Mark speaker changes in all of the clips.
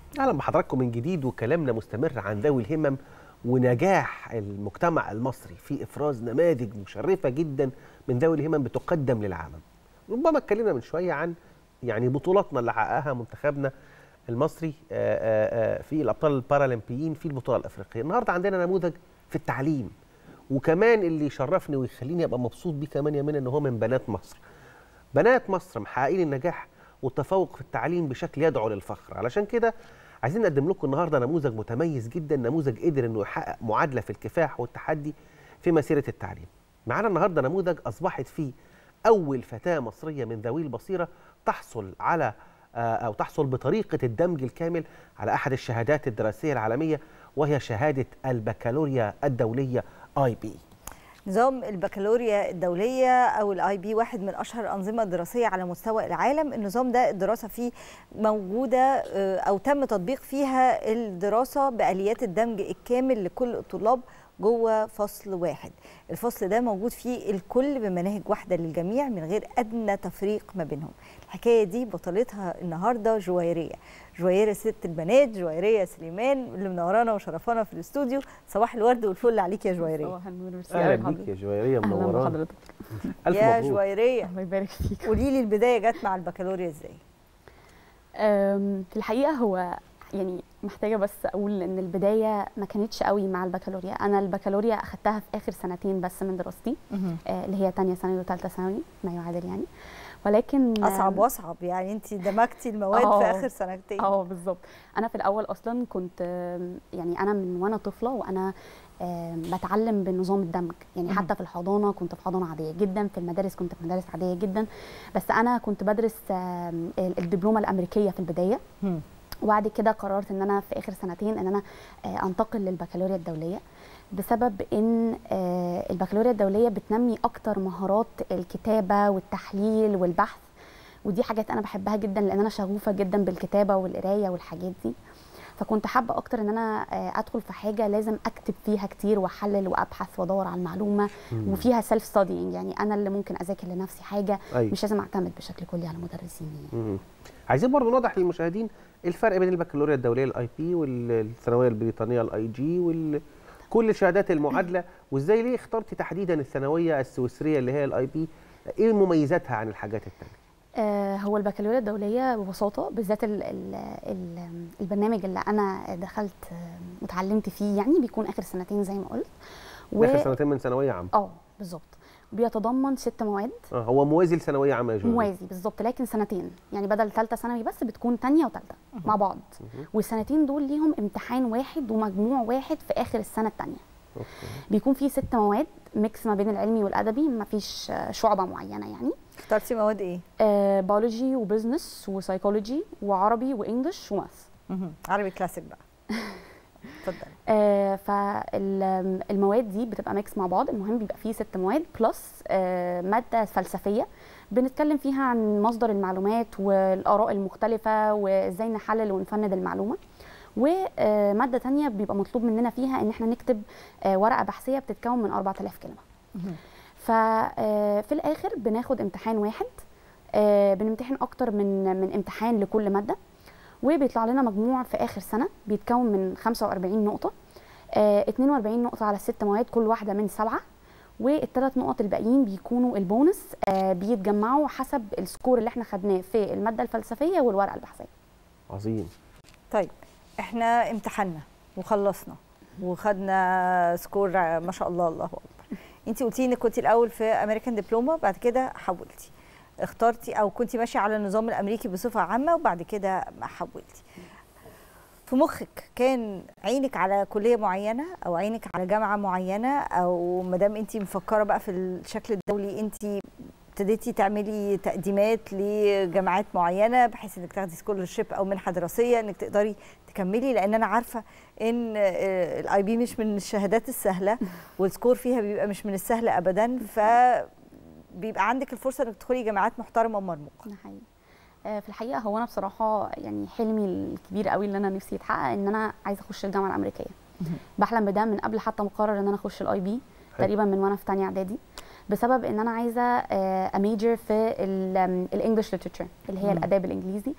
Speaker 1: اهلا بحضراتكم من جديد وكلامنا مستمر عن ذوي الهمم ونجاح المجتمع المصري في افراز نماذج مشرفه جدا من ذوي الهمم بتقدم للعالم. ربما اتكلمنا من شويه عن يعني بطولاتنا اللي حققها منتخبنا المصري في الابطال البارالمبيين في البطوله الافريقيه. النهارده عندنا نموذج في التعليم وكمان اللي يشرفني ويخليني ابقى مبسوط بيه كمان يا منى ان هو من بنات مصر. بنات مصر محققين النجاح والتفوق في التعليم بشكل يدعو للفخر علشان كده عايزين نقدم لكم النهارده نموذج متميز جدا نموذج قدر انه يحقق معادله في الكفاح والتحدي في مسيره التعليم معانا النهارده نموذج اصبحت فيه اول فتاه مصريه من ذوي البصيره تحصل على او تحصل بطريقه الدمج الكامل على احد الشهادات الدراسيه العالميه وهي شهاده البكالوريا الدوليه اي بي
Speaker 2: نظام البكالوريا الدولية أو الاي بي واحد من أشهر الأنظمة الدراسية على مستوى العالم النظام ده الدراسة فيه موجودة أو تم تطبيق فيها الدراسة بآليات الدمج الكامل لكل الطلاب جوه فصل واحد الفصل ده موجود فيه الكل بمناهج واحدة للجميع من غير أدنى تفريق ما بينهم الحكاية دي بطلتها النهاردة جويرية جويرة ست البنات جويرية سليمان اللي منورانا وشرفانا في الاستوديو صباح الورد والفل عليك يا جويرية
Speaker 3: صباح النور ميرسي
Speaker 1: اهلا
Speaker 3: قوي
Speaker 1: بيك يا جويريه
Speaker 3: اهلا
Speaker 1: منورانا
Speaker 3: بحضرتك
Speaker 1: الف
Speaker 2: يا
Speaker 1: مبروك
Speaker 2: جويرية
Speaker 3: الله يبارك فيك
Speaker 2: قولي لي البداية جت مع البكالوريا ازاي
Speaker 3: أم، في الحقيقه هو يعني محتاجه بس اقول ان البدايه ما كانتش قوي مع البكالوريا انا البكالوريا اخدتها في اخر سنتين بس من دراستي آه، اللي هي تانية ثانوي وثالثه ثانوي ما يعادل يعني ولكن
Speaker 2: أصعب
Speaker 3: آم،
Speaker 2: واصعب يعني أنت دمجتي المواد
Speaker 3: آه.
Speaker 2: في آخر سنتين
Speaker 3: اه بالظبط انا في الاول اصلا كنت آم، يعني انا من وانا طفله وانا آم، بتعلم بنظام الدمج يعني
Speaker 2: مهم.
Speaker 3: حتى في الحضانه كنت في حضانه عاديه جدا في المدارس كنت في مدارس عاديه جدا بس انا كنت بدرس آم، الدبلومه الامريكيه في البدايه
Speaker 2: هم.
Speaker 3: وبعد كده قررت ان انا في اخر سنتين ان انا آه، انتقل للبكالوريا الدوليه بسبب ان آه، البكالوريا الدوليه بتنمي اكتر مهارات الكتابه والتحليل والبحث ودي حاجات انا بحبها جدا لان انا شغوفه جدا بالكتابه والقرايه والحاجات دي فكنت حابه اكتر ان انا آه، ادخل في حاجه لازم اكتب فيها كتير واحلل وابحث وادور على المعلومه
Speaker 1: مم.
Speaker 3: وفيها سيلف ستادينج يعني انا اللي ممكن اذاكر لنفسي حاجه
Speaker 1: أيوة.
Speaker 3: مش لازم اعتمد بشكل كلي على مدرسين يعني.
Speaker 1: مم. عايزين برضه نوضح للمشاهدين الفرق بين البكالوريا الدوليه الاي بي والثانويه البريطانيه الاي جي وال كل شهادات المعادله وازاي ليه اخترتي تحديدا الثانويه السويسريه اللي هي الاي بي ايه مميزاتها عن الحاجات الثانيه
Speaker 3: آه، هو البكالوريا الدولية ببساطة بالذات ال ال ال البرنامج اللي أنا دخلت آه، وتعلمت فيه يعني بيكون آخر سنتين زي ما قلت و...
Speaker 1: اخر سنتين من ثانويه عامه
Speaker 3: اه بالظبط بيتضمن ست مواد
Speaker 1: اه هو موازي لثانويه عامه يا جوزي
Speaker 3: موازي بالظبط لكن سنتين يعني بدل ثالثه ثانوي بس بتكون تانية وثالثه مع بعض
Speaker 1: مهم.
Speaker 3: والسنتين دول ليهم امتحان واحد ومجموع واحد في آخر السنة الثانية
Speaker 1: أوكي.
Speaker 3: بيكون فيه ست مواد ميكس ما بين العلمي والأدبي ما فيش آه، شعبة معينة يعني
Speaker 2: اخترتي مواد ايه؟
Speaker 3: آه، بيولوجي وبزنس وسايكولوجي وعربي وانجلش وماث
Speaker 2: مهم. عربي كلاسيك بقى اتفضلي
Speaker 3: آه فالمواد دي بتبقى ميكس مع بعض المهم بيبقى فيه ست مواد بلس آه ماده فلسفيه بنتكلم فيها عن مصدر المعلومات والاراء المختلفه وازاي نحلل ونفند المعلومه وماده تانية بيبقى مطلوب مننا فيها ان احنا نكتب آه ورقه بحثيه بتتكون من 4000 كلمه
Speaker 2: مهم.
Speaker 3: ففي الاخر بناخد امتحان واحد آه، بنمتحن اكتر من من امتحان لكل ماده وبيطلع لنا مجموع في اخر سنه بيتكون من 45 نقطه آه، 42 نقطه على الست مواد كل واحده من سبعه والثلاث نقط الباقيين بيكونوا البونس آه، بيتجمعوا حسب السكور اللي احنا خدناه في الماده الفلسفيه والورقه البحثيه
Speaker 1: عظيم
Speaker 2: طيب احنا امتحنا وخلصنا وخدنا سكور ما شاء الله الله اكبر انت قلتي انك كنت الاول في امريكان دبلومه بعد كده حولتي اخترتي او كنت ماشيه على النظام الامريكي بصفه عامه وبعد كده حولتي في مخك كان عينك على كليه معينه او عينك على جامعه معينه او ما دام انت مفكره بقى في الشكل الدولي انت ابتديتي تعملي تقديمات لجامعات معينه بحيث انك تاخدي سكولرشيب او منحه دراسيه انك تقدري تكملي لان انا عارفه ان الاي بي مش من الشهادات السهله والسكور فيها بيبقى مش من السهل ابدا فبيبقى عندك الفرصه انك تدخلي جامعات محترمه ومرموقه
Speaker 3: ده حقيقي آه، في الحقيقه هو انا بصراحه يعني حلمي الكبير قوي اللي انا نفسي يتحقق ان انا عايزه اخش الجامعه الامريكيه بحلم بده من قبل حتى ما اقرر ان انا اخش الاي بي تقريبا من وانا في ثانيه اعدادي بسبب ان انا عايزه اميجر في الانجلش ليترشر اللي هي
Speaker 2: مم.
Speaker 3: الاداب الانجليزي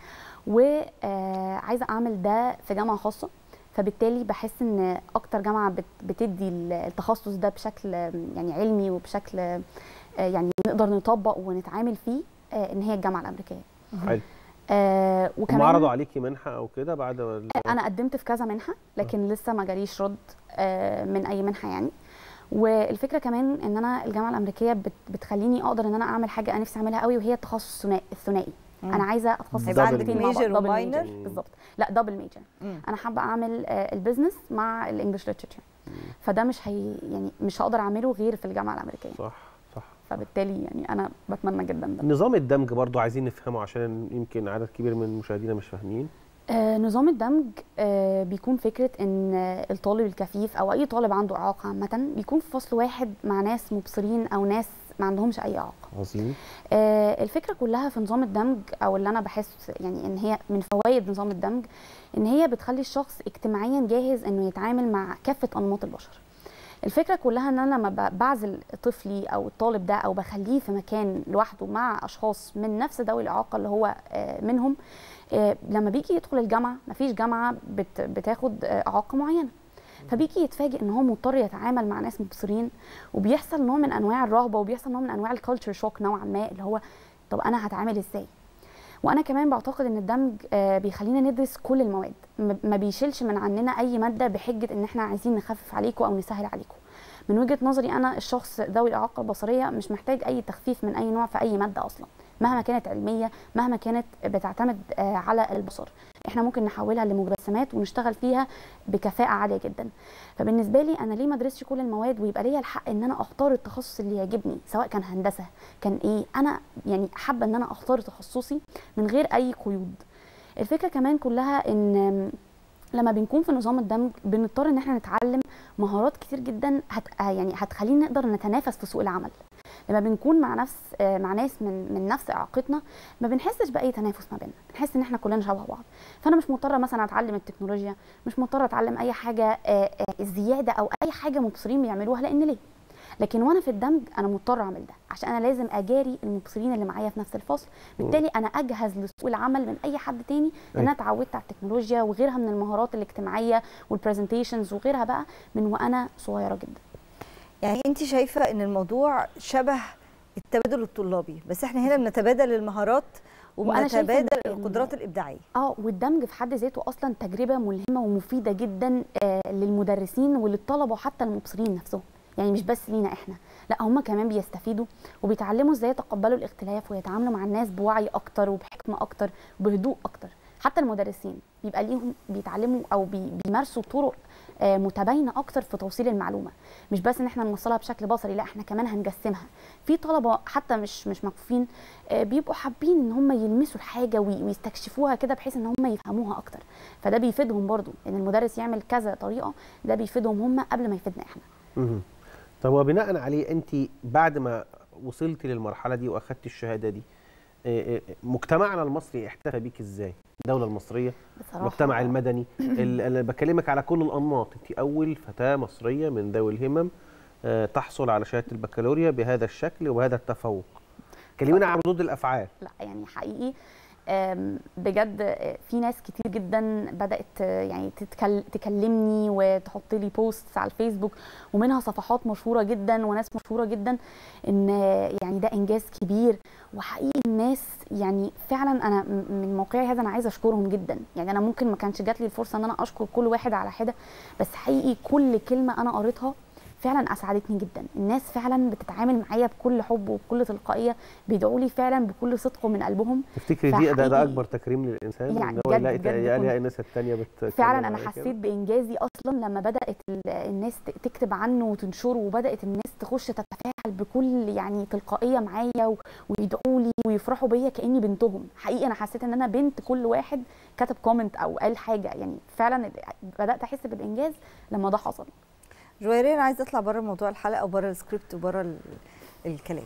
Speaker 3: وعايزه اعمل ده في جامعه خاصه فبالتالي بحس ان اكتر جامعه بت- بتدي التخصص ده بشكل يعني علمي وبشكل آه، يعني نقدر نطبق ونتعامل فيه آه، ان هي الجامعه الامريكيه
Speaker 1: حلو
Speaker 3: آه،
Speaker 1: هم
Speaker 3: وكمان
Speaker 1: عرضوا عليكي منحه او كده بعد ما
Speaker 3: انا قدمت في كذا منحه لكن لسه ما جاليش رد آه، من اي منحه يعني والفكره كمان ان انا الجامعه الامريكيه بت- بتخليني اقدر ان انا اعمل حاجه انا نفسي اعملها قوي وهي التخصص الثنائي الثنائي
Speaker 2: مم.
Speaker 3: انا عايزه اتخصص
Speaker 1: هيبقى
Speaker 3: في
Speaker 1: عندك
Speaker 3: حاجتين مع بعض،
Speaker 2: major
Speaker 3: double
Speaker 2: وminor؟
Speaker 3: major. بالظبط لا دبل ميجر
Speaker 2: مم.
Speaker 3: انا حابه اعمل آه، البيزنس مع الانجليش ليترشر فده مش هي يعني مش هقدر اعمله غير في الجامعه الامريكيه
Speaker 1: صح صح
Speaker 3: فبالتالي يعني انا بتمنى جدا ده
Speaker 1: نظام الدمج برضو عايزين نفهمه عشان يمكن عدد كبير من مشاهدينا مش فاهمين
Speaker 3: آه، نظام الدمج آه، بيكون فكرة إن آه، الطالب الكفيف أو أي طالب عنده إعاقة عامة بيكون في فصل واحد مع ناس مبصرين أو ناس ما عندهمش أي إعاقة.
Speaker 1: عظيم
Speaker 3: آه، الفكرة كلها في نظام الدمج أو اللي أنا بحس يعني إن هي من فوائد نظام الدمج إن هي بتخلي الشخص اجتماعيا جاهز إنه يتعامل مع كافة أنماط البشر. الفكرة كلها إن أنا لما ب- بعزل طفلي أو الطالب ده أو بخليه في مكان لوحده مع أشخاص من نفس ذوي الإعاقة اللي هو آه، منهم آه، لما بيجي يدخل الجامعه مفيش جامعه بت بتاخد آه، اعاقه معينه فبيجي يتفاجئ ان هو مضطر يتعامل مع ناس مبصرين وبيحصل نوع من انواع الرهبه وبيحصل نوع من انواع الكالتشر شوك نوعا ما اللي هو طب انا هتعامل ازاي وانا كمان بعتقد ان الدمج آه، بيخلينا ندرس كل المواد م- ما بيشيلش من عننا اي ماده بحجه ان احنا عايزين نخفف عليكم او نسهل عليكم من وجهه نظري انا الشخص ذوي الاعاقه البصريه مش محتاج اي تخفيف من اي نوع في اي ماده اصلا مهما كانت علميه مهما كانت بتعتمد آه، على البصر احنا ممكن نحولها لمجسمات ونشتغل فيها بكفاءه عاليه جدا فبالنسبه لي انا ليه ما ادرسش كل المواد ويبقى ليا الحق ان انا اختار التخصص اللي يعجبني سواء كان هندسه كان ايه انا يعني حابه ان انا اختار تخصصي من غير اي قيود الفكره كمان كلها ان لما بنكون في نظام الدمج بنضطر ان احنا نتعلم مهارات كتير جدا هت يعني هتخلينا نقدر نتنافس في سوق العمل لما بنكون مع نفس آه، مع ناس من من نفس اعاقتنا ما بنحسش باي تنافس ما بيننا بنحس ان احنا كلنا شبه بعض فانا مش مضطره مثلا اتعلم التكنولوجيا مش مضطره اتعلم اي حاجه آه، آه، زياده او اي حاجه مبصرين بيعملوها لان ليه لكن وانا في الدمج انا مضطر اعمل ده عشان انا لازم اجاري المبصرين اللي معايا في نفس الفصل بالتالي انا اجهز لسوق العمل من اي حد تاني لان انا
Speaker 1: أيوة.
Speaker 3: اتعودت على التكنولوجيا وغيرها من المهارات الاجتماعيه والبرزنتيشنز وغيرها بقى من وانا صغيره جدا
Speaker 2: يعني انت شايفه ان الموضوع شبه التبادل الطلابي بس احنا هنا بنتبادل المهارات
Speaker 3: وأنا شايفة
Speaker 2: وبنتبادل
Speaker 3: إن-
Speaker 2: القدرات الابداعيه
Speaker 3: اه والدمج في حد ذاته اصلا تجربه ملهمه ومفيده جدا آه للمدرسين وللطلبه وحتى المبصرين نفسهم يعني مش بس لينا احنا لا هم كمان بيستفيدوا وبيتعلموا ازاي يتقبلوا الاختلاف ويتعاملوا مع الناس بوعي اكتر وبحكمه اكتر وبهدوء اكتر حتى المدرسين بيبقى ليهم بيتعلموا او بي بيمارسوا طرق آه، متباينه اكتر في توصيل المعلومه مش بس ان احنا نوصلها بشكل بصري لا احنا كمان هنجسمها في طلبه حتى مش مش مكفوفين آه، بيبقوا حابين ان هم يلمسوا الحاجه وي- ويستكشفوها كده بحيث ان هم يفهموها اكتر فده بيفيدهم برضو ان المدرس يعمل كذا طريقه ده بيفيدهم هم قبل ما يفيدنا احنا
Speaker 1: مهم. طب وبناء عليه انت بعد ما وصلتي للمرحله دي واخدتي الشهاده دي آه، آه، مجتمعنا المصري احتفى بيك ازاي الدوله المصريه
Speaker 3: بصراحه
Speaker 1: المجتمع المدني ال- انا بكلمك على كل الانماط انت اول فتاه مصريه من ذوي الهمم آه، تحصل على شهاده البكالوريا بهذا الشكل وبهذا التفوق كلمينا عن ردود الافعال
Speaker 3: لا يعني حقيقي آم، بجد آه، في ناس كتير جدا بدات آه، يعني تتكل- تكلمني وتحط لي بوست على الفيسبوك ومنها صفحات مشهوره جدا وناس مشهوره جدا ان آه، يعني ده انجاز كبير وحقيقي الناس يعني فعلا انا م- من موقعي هذا انا عايزه اشكرهم جدا يعني انا ممكن ما كانش جات لي الفرصه ان انا اشكر كل واحد على حده بس حقيقي كل كلمه انا قريتها فعلا اسعدتني جدا الناس فعلا بتتعامل معايا بكل حب وبكل تلقائيه بيدعوا لي فعلا بكل صدق ومن قلبهم
Speaker 1: تفتكري دي ده, ده
Speaker 3: فحقيقي-
Speaker 1: اكبر تكريم للانسان
Speaker 3: يعني
Speaker 1: ان هو
Speaker 3: بجد-
Speaker 1: يلاقي
Speaker 3: بجد
Speaker 1: يلاقي
Speaker 3: كنت-
Speaker 1: الناس التانيه بتتكلم
Speaker 3: فعلا انا
Speaker 1: عليه كده؟
Speaker 3: حسيت بانجازي اصلا لما بدات ال- الناس ت- تكتب عنه وتنشره وبدات الناس تخش تتفاعل بكل يعني تلقائيه معايا و- ويدعوا لي ويفرحوا بيا كاني بنتهم حقيقي انا حسيت ان انا بنت كل واحد كتب كومنت او قال حاجه يعني فعلا بدات احس بالانجاز لما ده حصل
Speaker 2: جويرين انا عايزه اطلع بره موضوع الحلقه وبره السكريبت وبره ال- الكلام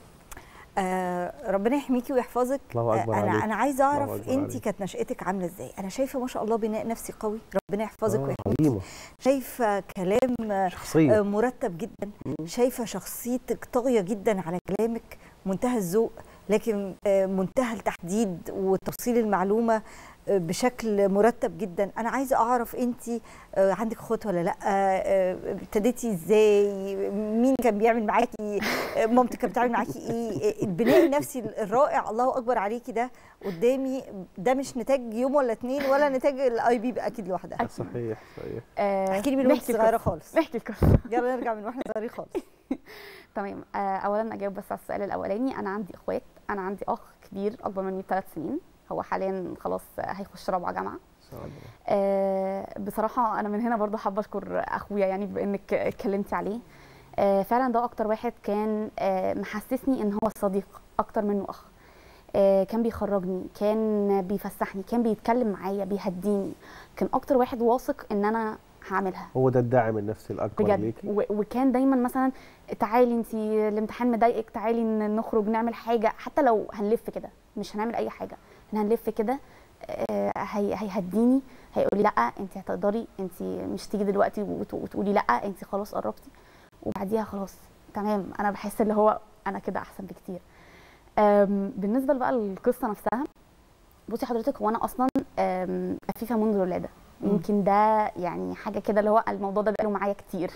Speaker 2: آه ربنا يحميكي ويحفظك
Speaker 1: الله أكبر
Speaker 2: آه انا
Speaker 1: عليك.
Speaker 2: انا عايزه
Speaker 1: الله
Speaker 2: اعرف
Speaker 1: أكبر
Speaker 2: انت
Speaker 1: عليك.
Speaker 2: كانت نشاتك عامله ازاي انا شايفه ما شاء الله بناء نفسي قوي ربنا يحفظك
Speaker 1: آه،
Speaker 2: ويحميكي
Speaker 1: عظيمه
Speaker 2: شايفه كلام آه،
Speaker 1: شخصيه
Speaker 2: مرتب جدا شايفه شخصيتك طاغيه جدا على كلامك منتهى الذوق لكن آه، منتهى التحديد وتوصيل المعلومه آه، بشكل مرتب جدا انا عايزه اعرف انت عندك اخوات ولا لا آه، ابتديتي ازاي مين كان بيعمل معاكي آه، مامتك كانت بتعمل معاكي ايه آه، البناء النفسي الرائع الله اكبر عليكي ده قدامي ده مش نتاج يوم ولا اتنين ولا نتاج الاي بي اكيد لوحدها
Speaker 1: صحيح صحيح
Speaker 3: آه،
Speaker 2: احكي لي من وانت
Speaker 3: نحكي
Speaker 2: صغيره
Speaker 3: القصة.
Speaker 2: خالص
Speaker 3: نحكي القصه
Speaker 2: يلا نرجع من واحنا صغيرين خالص
Speaker 3: تمام آه، اولا اجاوب بس على السؤال الاولاني انا عندي اخوات انا عندي اخ كبير اكبر مني بثلاث سنين هو حاليا خلاص آه، هيخش رابعه جامعه
Speaker 1: إن شاء الله.
Speaker 3: آه، بصراحه انا من هنا برضو حابه اشكر اخويا يعني بانك اتكلمتي عليه آه، فعلا ده اكتر واحد كان آه، محسسني ان هو صديق اكتر منه اخ آه، كان بيخرجني كان بيفسحني كان بيتكلم معايا بيهديني كان اكتر واحد واثق ان انا هعملها
Speaker 1: هو ده الداعم النفسي الاكبر
Speaker 3: بجد
Speaker 1: ليكي
Speaker 3: و- وكان دايما مثلا تعالي انت الامتحان مضايقك تعالي ن- نخرج نعمل حاجه حتى لو هنلف كده مش هنعمل اي حاجه احنا هنلف كده آه، هي هيهديني هيقول لي لا انت هتقدري انت مش تيجي دلوقتي وت- وتقولي لا انت خلاص قربتي وبعديها خلاص تمام انا بحس اللي هو انا كده احسن بكتير آم، بالنسبه بقى للقصه نفسها بصي حضرتك هو انا اصلا آم، خفيفه منذ الولاده
Speaker 2: مم.
Speaker 3: يمكن ده يعني حاجه كده اللي هو الموضوع ده بقاله معايا كتير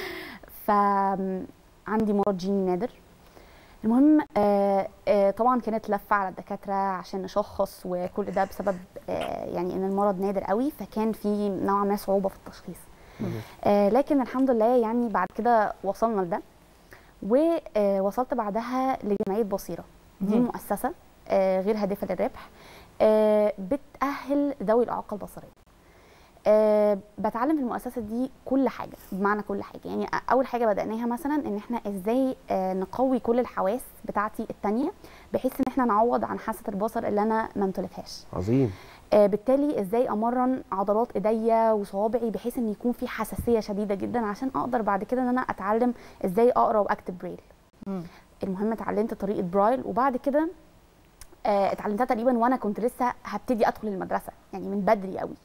Speaker 3: فعندي مرض جيني نادر المهم آه آه طبعا كانت لفه على الدكاتره عشان نشخص وكل ده بسبب آه يعني ان المرض نادر قوي فكان في نوعا ما صعوبه في التشخيص آه لكن الحمد لله يعني بعد كده وصلنا لده ووصلت بعدها لجمعيه بصيره دي
Speaker 2: مم.
Speaker 3: مؤسسه آه غير هادفه للربح آه بتاهل ذوي الاعاقه البصريه آه بتعلم في المؤسسه دي كل حاجه بمعنى كل حاجه يعني اول حاجه بداناها مثلا ان احنا ازاي آه نقوي كل الحواس بتاعتي التانية بحيث ان احنا نعوض عن حاسه البصر اللي انا ما امتلكهاش
Speaker 1: عظيم
Speaker 3: آه بالتالي ازاي امرن عضلات ايديا وصوابعي بحيث ان يكون في حساسيه شديده جدا عشان اقدر بعد كده ان انا اتعلم ازاي اقرا واكتب بريل
Speaker 2: مم.
Speaker 3: المهم اتعلمت طريقه برايل وبعد كده آه، اتعلمتها تقريبا وانا كنت لسه هبتدي ادخل المدرسه يعني من بدري قوي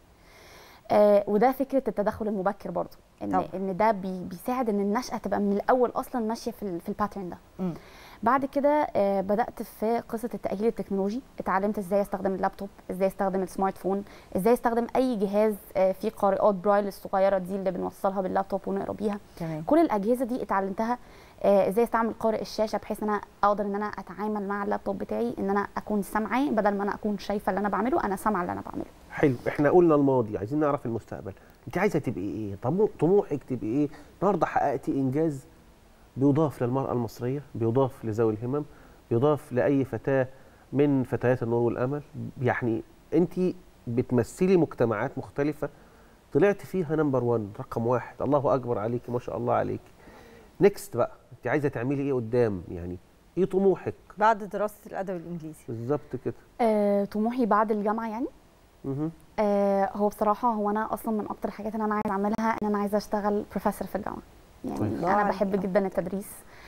Speaker 3: آه، وده فكره التدخل المبكر برضو ان
Speaker 2: طبعا.
Speaker 3: ان ده بي بيساعد ان النشاه تبقى من الاول اصلا ماشيه في ال- في الباترن ده
Speaker 2: مم.
Speaker 3: بعد كده آه، بدات في قصه التاهيل التكنولوجي اتعلمت ازاي استخدم اللابتوب ازاي استخدم السمارت فون ازاي استخدم اي جهاز آه، فيه قارئات برايل الصغيره دي اللي بنوصلها باللابتوب ونقرا بيها
Speaker 2: تمام
Speaker 3: كل الاجهزه دي اتعلمتها آه، ازاي استعمل قارئ الشاشه بحيث ان انا اقدر ان انا اتعامل مع اللابتوب بتاعي ان انا اكون سامعاه بدل ما انا اكون شايفه اللي انا بعمله انا سامعه اللي انا بعمله
Speaker 1: حلو احنا قلنا الماضي عايزين نعرف المستقبل انت عايزه تبقي ايه طمو- طموحك تبقي ايه النهارده حققتي انجاز بيضاف للمراه المصريه بيضاف لذوي الهمم بيضاف لاي فتاه من فتيات النور والامل يعني انت بتمثلي مجتمعات مختلفه طلعت فيها نمبر 1 رقم واحد الله اكبر عليكي ما شاء الله عليكي نيكست بقى انت عايزه تعملي ايه قدام يعني ايه طموحك
Speaker 2: بعد دراسه الادب الانجليزي
Speaker 1: بالظبط كده
Speaker 3: آه، طموحي بعد الجامعه يعني
Speaker 1: مهم.
Speaker 3: آه، هو بصراحه هو انا اصلا من اكتر الحاجات اللي انا عايزه اعملها ان انا عايزه اشتغل بروفيسور في الجامعه يعني
Speaker 1: طيب.
Speaker 2: الله
Speaker 3: انا
Speaker 2: عليك.
Speaker 3: بحب جدا التدريس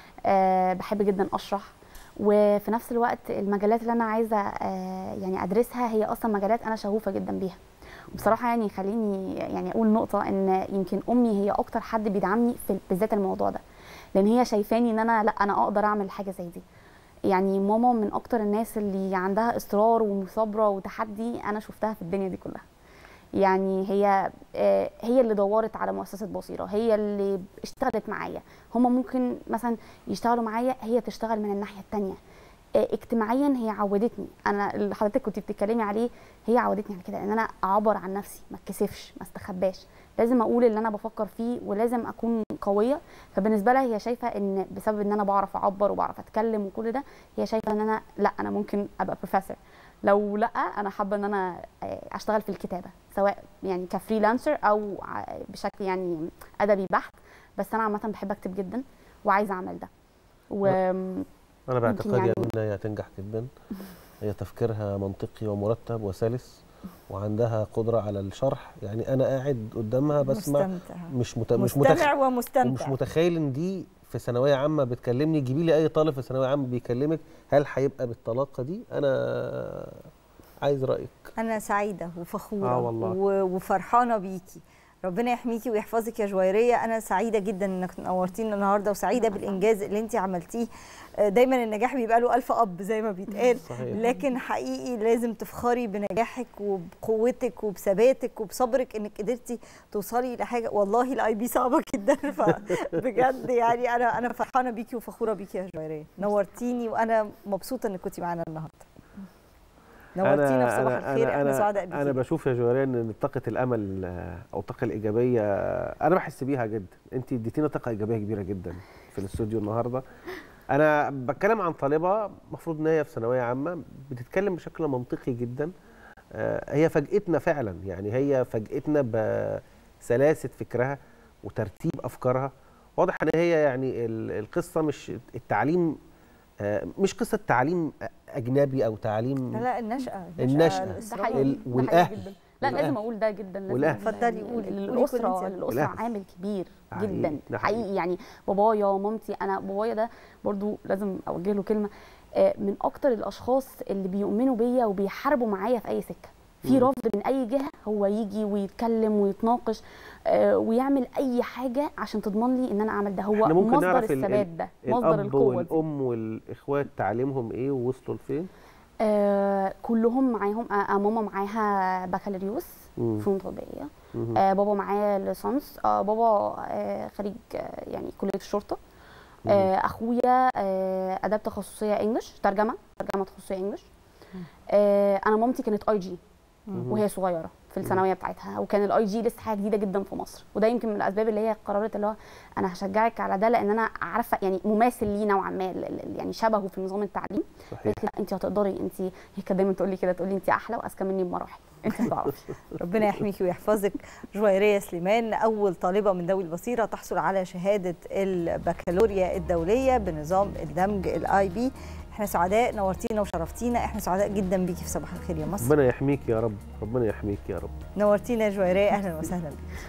Speaker 3: آه، بحب جدا اشرح وفي نفس الوقت المجالات اللي انا عايزه آه، يعني ادرسها هي اصلا مجالات انا شغوفه جدا بيها بصراحه يعني خليني يعني اقول نقطه ان يمكن امي هي اكتر حد بيدعمني في بالذات الموضوع ده لان هي شايفاني ان انا لا انا اقدر اعمل حاجه زي دي يعني ماما من اكتر الناس اللي عندها اصرار ومثابره وتحدي انا شفتها في الدنيا دي كلها يعني هي آه، هي اللي دورت على مؤسسه بصيره هي اللي اشتغلت معايا هما ممكن مثلا يشتغلوا معايا هي تشتغل من الناحيه التانية آه، اجتماعيا هي عودتني انا اللي حضرتك كنت بتتكلمي عليه هي عودتني على كده ان انا اعبر عن نفسي ما اتكسفش ما استخباش لازم اقول اللي انا بفكر فيه ولازم اكون قويه فبالنسبه لها هي شايفه ان بسبب ان انا بعرف اعبر وبعرف اتكلم وكل ده هي شايفه ان انا لا انا ممكن ابقى بروفيسور لو لا انا حابه ان انا آه، اشتغل في الكتابه سواء يعني كفريلانسر او ع- بشكل يعني ادبي بحت بس انا عامه بحب اكتب جدا وعايزه اعمل ده و
Speaker 1: انا باعتقادي
Speaker 3: يعني-
Speaker 1: يا منى هي هتنجح جدا هي تفكيرها منطقي ومرتب وسلس وعندها قدره على الشرح يعني انا قاعد قدامها بسمع
Speaker 2: مستمتع
Speaker 1: مش مت... مش متخ...
Speaker 2: مستمع
Speaker 1: ومش
Speaker 2: ومستمتع
Speaker 1: متخيل ان دي في ثانويه عامه بتكلمني جيبي لي اي طالب في ثانويه عامه بيكلمك هل هيبقى بالطلاقه دي انا عايز رايك
Speaker 2: انا سعيده وفخوره
Speaker 1: آه والله.
Speaker 2: و- وفرحانه بيكي ربنا يحميكي ويحفظك يا جويريه انا سعيده جدا انك نورتينا النهارده وسعيده
Speaker 3: أنا
Speaker 2: بالانجاز اللي انت عملتيه آه، دايما النجاح بيبقى له الف اب زي ما بيتقال
Speaker 1: صحيح.
Speaker 2: لكن حقيقي لازم تفخري بنجاحك وبقوتك وبثباتك وبصبرك انك قدرتي توصلي لحاجه والله الاي بي صعبه جدا فبجد يعني انا انا فرحانه بيكي وفخوره بيكي يا جويريه نورتيني وانا مبسوطه انك كنتي معانا النهارده نورتينا في صباح الخير احنا سعداء بيكي
Speaker 1: انا بشوف يا جواري ان طاقه الامل آه، او الطاقه الايجابيه آه، انا بحس بيها جدا انت اديتينا طاقه ايجابيه كبيره جدا في الاستوديو النهارده انا بتكلم عن طالبه المفروض ان هي في ثانويه عامه بتتكلم بشكل منطقي جدا آه، هي فاجئتنا فعلا يعني هي فاجئتنا بسلاسه فكرها وترتيب افكارها واضح ان هي يعني ال- القصه مش التعليم آه، مش قصه تعليم اجنبي او تعليم
Speaker 2: لا لا النشأة
Speaker 1: النشأة.
Speaker 3: ده
Speaker 2: الإسراء.
Speaker 3: حقيقي
Speaker 1: ال-
Speaker 3: ده
Speaker 1: والأهل.
Speaker 3: حقيقي جدا لا
Speaker 1: والأهل.
Speaker 3: لازم اقول ده جدا لازم
Speaker 1: والأهل.
Speaker 3: أقول ده.
Speaker 2: اتفضلي
Speaker 3: ال-
Speaker 2: قولي.
Speaker 3: ال-
Speaker 2: قولي كل
Speaker 3: الاسره
Speaker 2: انت.
Speaker 3: الاسره
Speaker 1: والأهل.
Speaker 3: عامل كبير
Speaker 1: حقيقي.
Speaker 3: جدا
Speaker 1: ده حقيقي.
Speaker 3: حقيقي يعني بابايا ومامتي انا بابايا ده برضو لازم اوجه له كلمه آه، من اكتر الاشخاص اللي بيؤمنوا بيا وبيحاربوا معايا في اي سكه في
Speaker 1: مم.
Speaker 3: رفض من اي جهه هو يجي ويتكلم ويتناقش آه، ويعمل اي حاجه عشان تضمن لي ان انا اعمل ده هو
Speaker 1: إحنا ممكن
Speaker 3: مصدر
Speaker 1: نعرف ال-
Speaker 3: الثبات ده مصدر
Speaker 1: الاب
Speaker 3: القوه دي.
Speaker 1: والام والاخوات تعليمهم ايه ووصلوا لفين
Speaker 3: آه كلهم معاهم آه آه، ماما معاها بكالوريوس
Speaker 1: مم.
Speaker 3: فنون تطبيقيه
Speaker 1: مهم.
Speaker 3: آه بابا معاه ليسانس آه بابا آه خريج آه يعني كليه الشرطه آه اخويا آه اداب تخصصيه انجلش ترجمه ترجمه تخصصيه انجلش آه انا مامتي كانت اي جي
Speaker 1: مهم.
Speaker 3: وهي صغيره في الثانويه بتاعتها وكان الاي جي لسه حاجه جديده جدا في مصر وده يمكن من الاسباب اللي هي قررت اللي هو انا هشجعك على ده لان انا عارفه يعني مماثل ليه نوعا ما ال- ال- يعني شبهه في نظام التعليم
Speaker 1: صحيح
Speaker 3: قالت لي لا انت هتقدري انت هي كانت دايما تقول لي كده تقول لي انت احلى واذكى مني بمراحل انت هتعرفي
Speaker 2: ربنا يحميكي ويحفظك جويرية سليمان أول طالبة من ذوي البصيرة تحصل على شهادة البكالوريا الدولية بنظام الدمج الاي بي احنا سعداء نورتينا وشرفتينا احنا سعداء جدا بيكي في صباح الخير يا مصر
Speaker 1: ربنا يحميك يا رب ربنا يحميك يا رب
Speaker 2: نورتينا يا جويرية أهلا وسهلا بك